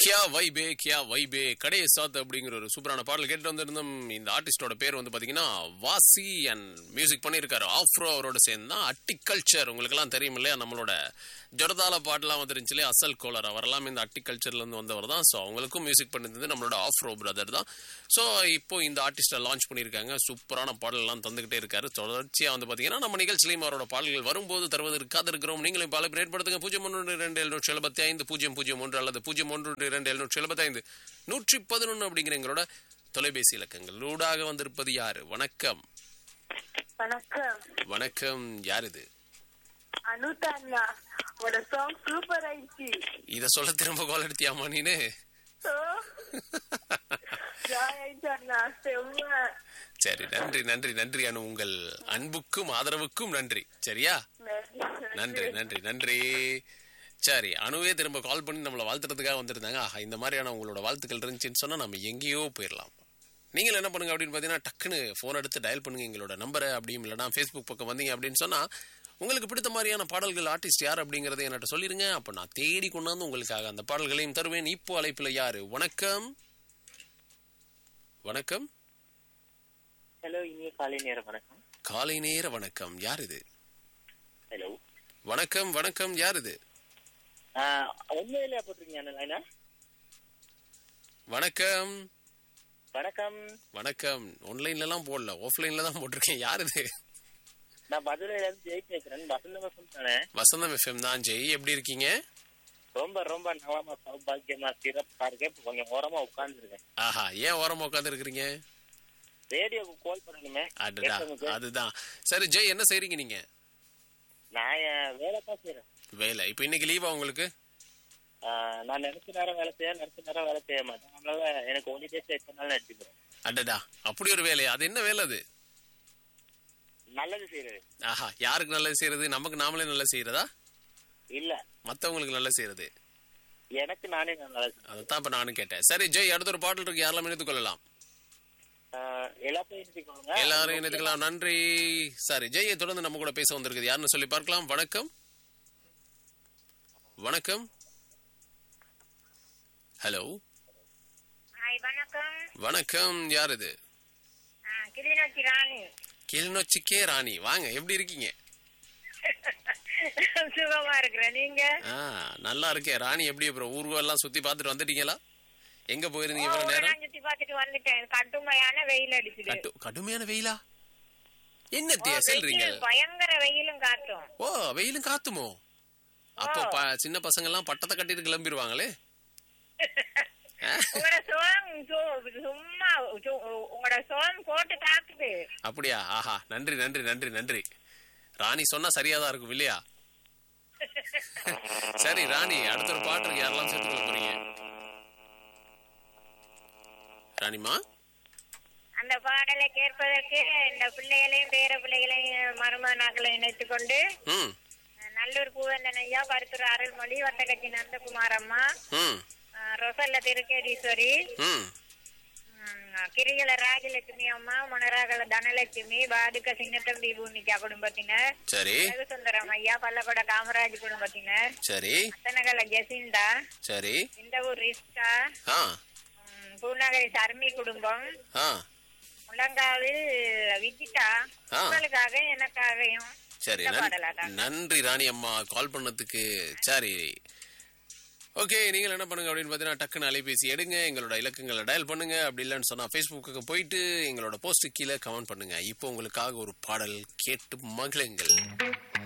கியா வைபே கியா வைபே கடையை சாத் அப்படிங்கிற ஒரு சூப்பரான பாடல் கேட்டு வந்திருந்தோம் இந்த ஆர்டிஸ்டோட பேர் வந்து பாத்தீங்கன்னா வாசி அண்ட் மியூசிக் பண்ணியிருக்காரு ஆஃப்ரோ அவரோட சேர்ந்து தான் அட்டிகல்ச்சர் உங்களுக்கு எல்லாம் தெரியும் இல்லையா நம்மளோட ஜொரதால பாட்டுலாம் வந்துருந்துச்சு இல்லையா அசல் கோலர் அவரெல்லாம் இந்த அட்டிகல்ச்சர்ல இருந்து வந்தவர் தான் ஸோ அவங்களுக்கும் மியூசிக் பண்ணிருந்தது நம்மளோட ஆஃப்ரோ பிரதர் தான் ஸோ இப்போ இந்த ஆர்டிஸ்டை லான்ச் பண்ணியிருக்காங்க சூப்பரான பாடல்லாம் தந்துகிட்டே இருக்காரு தொடர்ச்சியா வந்து பாத்தீங்கன்னா நம்ம நிகழ்ச்சியிலையும் அவரோட பாடல்கள் வரும்போது தருவதற்கு காத்திருக்கிறோம் நீங்களும் பல ஏற்படுத்துங்க பூஜ்ஜியம் ஒன்று இரண்டு எழுநூற்றி எழுபத்தி ஐந்து பூஜ்ஜியம் பூஜ்ஜியம் ஒன்று அல்லது பூஜ்ஜியம் ஒன்று இரண்டு எழுநூற்றி எழுபத்தி ஐந்து நூற்றி பதினொன்று அப்படிங்கிற எங்களோட தொலைபேசி இலக்கங்கள் ஊடாக வந்திருப்பது யாரு வணக்கம் வணக்கம் வணக்கம் யார் இது அனுதா அண்ணா உங்களோட சாங் சூப்பர் ஆயிடுச்சு இத சொல்ல திரும்ப கால் எடுத்தியாமா நீனு ஓ, ஜாய் ஆயிடுச்சு அண்ணா செம்ம சரி நன்றி நன்றி நன்றி அனு உங்கள் அன்புக்கும் ஆதரவுக்கும் நன்றி சரியா நன்றி நன்றி நன்றி சரி அணுவே திரும்ப கால் பண்ணி நம்மளை வாழ்த்துறதுக்காக வந்திருந்தாங்க ஆஹா இந்த மாதிரியான உங்களோட வாழ்த்துக்கள் இருந்துச்சுன்னு சொன்னா நம்ம எங்கேயோ போயிடலாம் நீங்கள் என்ன பண்ணுங்க அப்படின்னு பார்த்தீங்கன்னா டக்குன்னு ஃபோன் எடுத்து டயல் பண்ணுங்க எங்களோட நம்பரை அப்படியும் இல்லைனா ஃபேஸ்புக் பக்கம் வந்தீங்க அப்படின்னு சொன்னா உங்களுக்கு பிடித்த மாதிரியான பாடல்கள் ஆர்டிஸ்ட் யார் அப்படிங்கறதை என்கிட்ட சொல்லிருங்க அப்போ நான் தேடி கொண்டாந்து உங்களுக்காக அந்த பாடல்களையும் தருவேன் இப்போ அழைப்பில் யாரு வணக்கம் வணக்கம் ஹலோ இனிய காலை நேரம் வணக்கம் காலை நேர வணக்கம் யார் இது ஹலோ வணக்கம் வணக்கம் யார் இது உண்மையிலே போட்டிருக்கீங்க அந்த லைனா வணக்கம் வணக்கம் வணக்கம் ஆன்லைன்ல எல்லாம் போடல ஆஃப்லைன்ல தான் போட்டிருக்கேன் யார் இது நான் மதுரையில இருந்து ஜெய் பேசுறேன் வசந்த வசம் தானே வசந்தம் எஃப்எம் தான் ஜெய் எப்படி இருக்கீங்க ரொம்ப ரொம்ப நலமா சௌபாகியமா சிறப்பா இருக்கேன் இப்ப கொஞ்சம் ஓரமா உட்கார்ந்துருக்கேன் ஆஹா ஏன் ஓரமா உட்காந்து இருக்கிறீங்க ரேடியோக்கு கால் பண்ணணுமே அதுதான் கேட்டவங்களுக்கு. அதுதான் சரி ஜெய் என்ன செய்றீங்க நீங்க நான் என் வேலை தான் செய்யறேன் வேலை இப்போ இன்னைக்கு லீவா உங்களுக்கு ஆஹ் நான் நினைச்ச நேரம் வேலை செய்ய நினைச்ச நேரம் வேலை செய்ய மாட்டேன் அதனால எனக்கு ஒன்லி டேஸ் எத்தனை நாள் நடிச்சுக்கிறேன் அடடா அப்படி ஒரு வேலையா அது என்ன வேலை அது நல்லது செய்யறது ஆஹா யாருக்கு நல்லது செய்யறது நமக்கு நாமளே நல்லது செய்யறதா இல்ல மத்தவங்களுக்கு நல்லது செய்யறது எனக்கு நானே நான் நல்லது செய்யறேன். அதைத்தான் இப்ப நானும் கேட்டேன் சரி ஜெய் அடுத்த ஒரு பாடல் இருக்கு யாரெல்லாம் இணைத்துக் கொள்ளலாம் ஆஹ் எல்லாத்தையும் எழுதிக்கோங்க எல்லாரும் இணைத்துக்கலாம் நன்றி சரி ஜெயை தொடர்ந்து நம்ம கூட பேச வந்திருக்குது யாருன்னு சொல்லி பார்க்கலாம் வணக்கம் வணக்கம் ஹலோ ஹாய் வணக்கம் வணக்கம் யார் இது கிளிநொச்சி ராணி கிளிநொச்சிக்கே ராணி வாங்க எப்படி இருக்கீங்க சுகமா இருக்கிறேன் நீங்க ஆ நல்லா இருக்கேன் ராணி எப்படி அப்புறம் ஊர்வெல்லாம் சுத்தி பார்த்துட்டு வந்துட்டீங்களா எங்க போயிருந்தீங்க இவ்வளவு நேரம் ஊரெல்லாம் சுத்தி பார்த்துட்டு வந்துட்டேன் கடுமையான வெயில் அடிச்சுது கட்டு கடுமையான வெயிலா என்ன ஓ, தே சொல்றீங்க வெயில், பயங்கர வெயிலும் காட்டும் ஓ வெயிலும் காத்துமோ அப்போ ப- சின்ன பசங்க எல்லாம் பட்டத்தை கட்டிட்டு கிளம்பிடுவாங்களே உங்களோட சோளம் சு- சும்மா சு- உங்களோட சோளம் போட்டு தாக்குது அப்படியா ஆஹா நன்றி நன்றி நன்றி நன்றி ராணி சொன்னா சரியாதான் இருக்கும் இல்லையா சரி ராணி அடுத்த ஒரு பாட்டு இருக்கு யாரெல்லாம் சேர்த்துக்கொள்ள போறீங்க ராணிமா அந்த பாடலை கேட்பதற்கு இந்த பிள்ளைகளையும் பேர பிள்ளைகளையும் மருமகனாக்களை இணைத்துக் கொண்டு ம் நல்லூர் பூவந்தன் ஐயா பருத்தூர் அருள்மொழி வட்டக்கட்சி நந்தகுமார் அம்மா ம் அஹ், ரொசல்ல திருக்கேடீஸ்வரி ம் ம், கிரிகள ராஜலட்சுமி அம்மா முனராகல தனலட்சுமி பாதுக சின்னத்தம்பி பூமிக்கா குடும்பத்தினர் சரி அழகு சுந்தரம் ஐயா பல்லக்கோட காமராஜ் குடும்பத்தினர் சரி அத்தனகல ஜெசிந்தா சரி இந்த ஊர் ரிஸ்கா ஆ ம், பூநகரி சர்மி குடும்பம் ஆ முழங்காவில் விஜிதா ஆ. உங்களுக்காக எனக்காகவும் சரி இந்த நன்- பாடலாதான். நன்றி ராணி அம்மா கால் பண்ணதுக்கு சரி ஓகே நீங்கள் என்ன பண்ணுங்க அப்படின்னு பார்த்தீங்கன்னா டக்குன்னு அலைபேசி எடுங்க எங்களோட இலக்கங்களை டயல் பண்ணுங்க அப்படி இல்லைன்னு சொன்னா ஃபேஸ்புக்கு போயிட்டு எங்களோட போஸ்ட் கீழே கமெண்ட் பண்ணுங்க இப்போ உங்களுக்காக ஒரு பாடல் கேட்டு மகிழுங்கள்